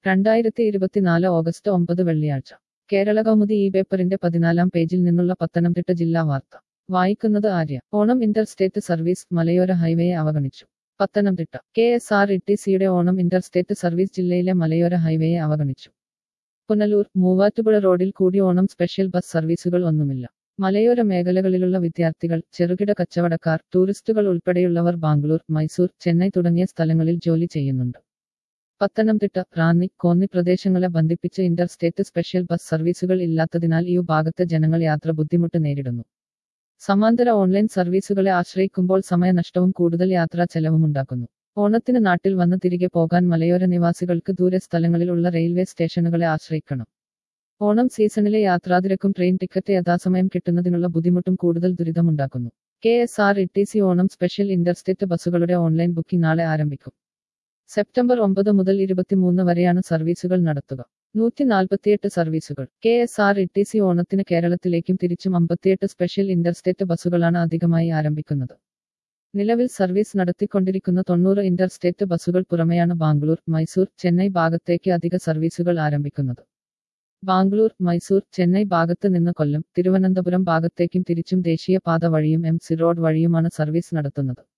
രണ്ടായിരത്തി ഇരുപത്തിനാല് ഓഗസ്റ്റ് ഒമ്പത് വെള്ളിയാഴ്ച കേരള കൗമുദി ഈ പേപ്പറിന്റെ പതിനാലാം പേജിൽ നിന്നുള്ള പത്തനംതിട്ട ജില്ലാ വാർത്ത വായിക്കുന്നത് Arya Onam inter state service മലയോര ഹൈവേയെ അവഗണിച്ചു Pathanamthitta K S R T ടി സിയുടെ ഓണം ഇന്റർ സ്റ്റേറ്റ് സർവീസ് ജില്ലയിലെ മലയോര ഹൈവേയെ അവഗണിച്ചു പുനലൂർ മൂവാറ്റുപുഴ റോഡിൽ കൂടി ഓണം സ്പെഷ്യൽ ബസ് സർവീസുകൾ ഒന്നുമില്ല മലയോര മേഖലകളിലുള്ള വിദ്യാർത്ഥികൾ ചെറുകിട കച്ചവടക്കാർ ടൂറിസ്റ്റുകൾ ഉൾപ്പെടെയുള്ളവർ ബാംഗ്ലൂർ മൈസൂർ ചെന്നൈ തുടങ്ങിയ സ്ഥലങ്ങളിൽ ജോലി ചെയ്യുന്നുണ്ട് പത്തനംതിട്ട റാന്നി കോന്നി പ്രദേശങ്ങളെ ബന്ധിപ്പിച്ച് ഇന്റർ സ്റ്റേറ്റ് സ്പെഷ്യൽ ബസ് സർവീസുകൾ ഇല്ലാത്തതിനാൽ ഈ ഭാഗത്തെ ജനങ്ങൾ യാത്ര ബുദ്ധിമുട്ട് നേരിടുന്നു സമാന്തര ഓൺലൈൻ സർവീസുകളെ ആശ്രയിക്കുമ്പോൾ സമയനഷ്ടവും കൂടുതൽ യാത്രാ ചെലവും ഉണ്ടാക്കുന്നു ഓണത്തിന് നാട്ടിൽ വന്ന് തിരികെ പോകാൻ മലയോര നിവാസികൾക്ക് ദൂരെ സ്ഥലങ്ങളിലുള്ള റെയിൽവേ സ്റ്റേഷനുകളെ ആശ്രയിക്കണം ഓണം സീസണിലെ യാത്രാതിരക്കും ട്രെയിൻ ടിക്കറ്റ് യഥാസമയം കിട്ടുന്നതിനുള്ള ബുദ്ധിമുട്ടും കൂടുതൽ ദുരിതമുണ്ടാക്കുന്നു K S R T C C Onam special interstate ബസ്സുകളുടെ ഓൺലൈൻ ബുക്കിംഗ് നാളെ ആരംഭിക്കും സെപ്റ്റംബർ ഒമ്പത് മുതൽ ഇരുപത്തിമൂന്ന് വരെയാണ് സർവീസുകൾ നടത്തുക നൂറ്റി നാൽപ്പത്തിയെട്ട് സർവീസുകൾ K S R T C സി ഓണത്തിന് കേരളത്തിലേക്കും തിരിച്ചും അമ്പത്തിയെട്ട് സ്പെഷ്യൽ ഇന്റർസ്റ്റേറ്റ് ബസ്സുകളാണ് അധികമായി ആരംഭിക്കുന്നത് നിലവിൽ സർവീസ് നടത്തിക്കൊണ്ടിരിക്കുന്ന തൊണ്ണൂറ് ഇന്റർസ്റ്റേറ്റ് ബസ്സുകൾ പുറമെയാണ് ബാംഗ്ലൂർ മൈസൂർ ചെന്നൈ ഭാഗത്തേക്ക് അധിക സർവീസുകൾ ആരംഭിക്കുന്നത് ബാംഗ്ലൂർ മൈസൂർ ചെന്നൈ ഭാഗത്ത് നിന്ന് കൊല്ലം തിരുവനന്തപുരം ഭാഗത്തേക്കും തിരിച്ചും ദേശീയപാത വഴിയും എം സി റോഡ് വഴിയുമാണ് സർവീസ് നടത്തുന്നത്